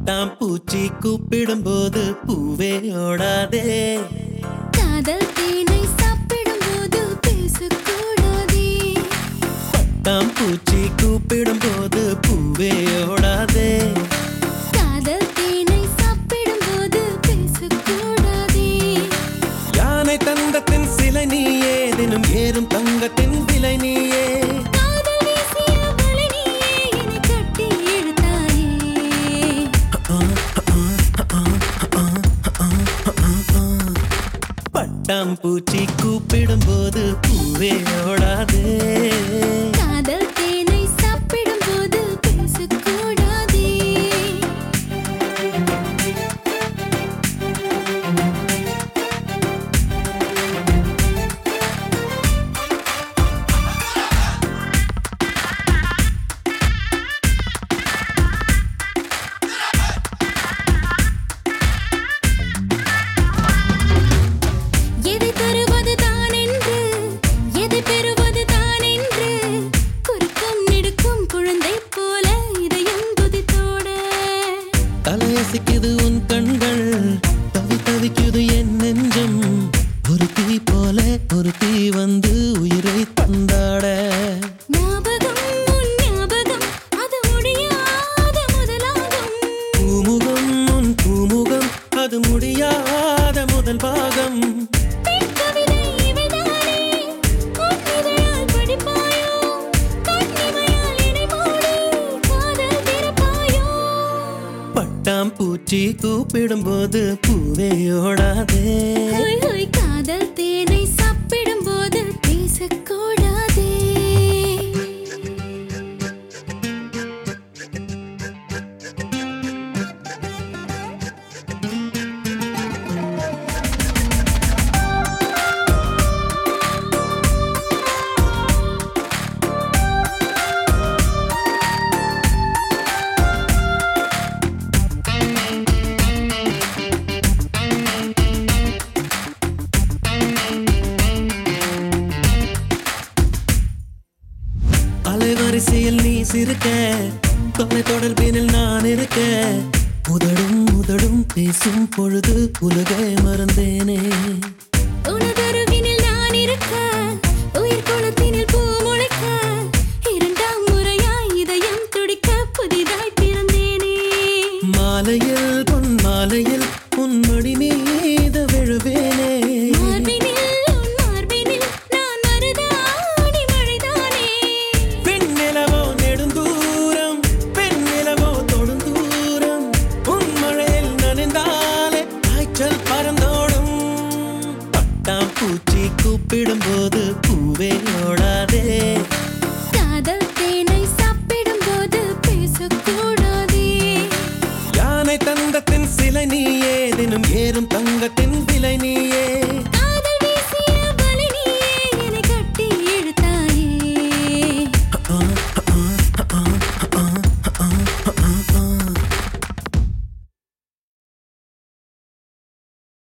பட்டாம் பூச்சி கூப்பிடும்போது பூவே ஓடாதே காதல் தேனை சாப்பிடும்போது பேசக்கூடாதே பட்டாம் பூச்சி கூப்பிடும்போது பூவே ஓடாதே காதல் தேனை சாப்பிடும்போது பேசக்கூடாதே யானை தங்கத்தின் சிலை நீயே தினம் ஏறும் தங்கத்தின் விலை நீயே காதல் வீசிய வலை நீயே என்னை கட்டி இழுத்தாயே பட்டாம் பூச்சி கூப்பிடும்போது பூவே ஓடாதே காதல் தேனை சாப்பிடும்போது பேசக்கூடாதே எதை தருவது தான் என்று எதை பெறுவது தான் என்று குறுக்கும் நெடுக்கும் குழந்தை போல இதயம் குதித்தோட தலையசிக்குது உன் கண்கள் தவி தவிக்குது என் நெஞ்சம் ஒரு தீ போல ஒரு தீ வந்து உயிரை தந்தாட ஞாபகம் உன் ஞாபகம் அது முடியாத முதலாகும் பூமுகம் உன் பூமுகம் அது முடியாத முதல் பாகம் பெண் கவிதை இவைதானே உன் இதழால் படிப்பாயோ கண்ணிமையால் என்னை மூடி காதல் திறப்பாயோ பட்டாம் பூச்சி கூப்பிடும்போது பூவே ஓடாதே ஹோய் ஹோய் காதல் தேனை சாப்பிடும்போது பேசக்கூடாதே அலைவரிசையில் நீ சிரிக்க தொலை தொடர்பினில் நான் இருக்க உதடும் உதடும் பேசும் பொழுது உலகை மறந்தேனே உனதருகினில் நான் இருக்க உயிர் குளத்தினில் பூ முளைக்க இரண்டாம் முறையாய் இதயம் துடிக்க புதிதாய் பிறந்தேனே மாலையில் பொன் மாலையில் உன் மடி மீது விழுவேனே மார்பினில் உன் மார்பினில் நான் மருதாணி மழைதானே பெண்ணிலவோ நெடுந்தூரம் பெண்ணிலவோ தொடுந்தூரம் உன் மழையில் நனைந்தாலே காய்ச்சல் பறந்தோடும் பட்டாம் பூச்சி கூப்பிடும்போது பூவே ஓடாதே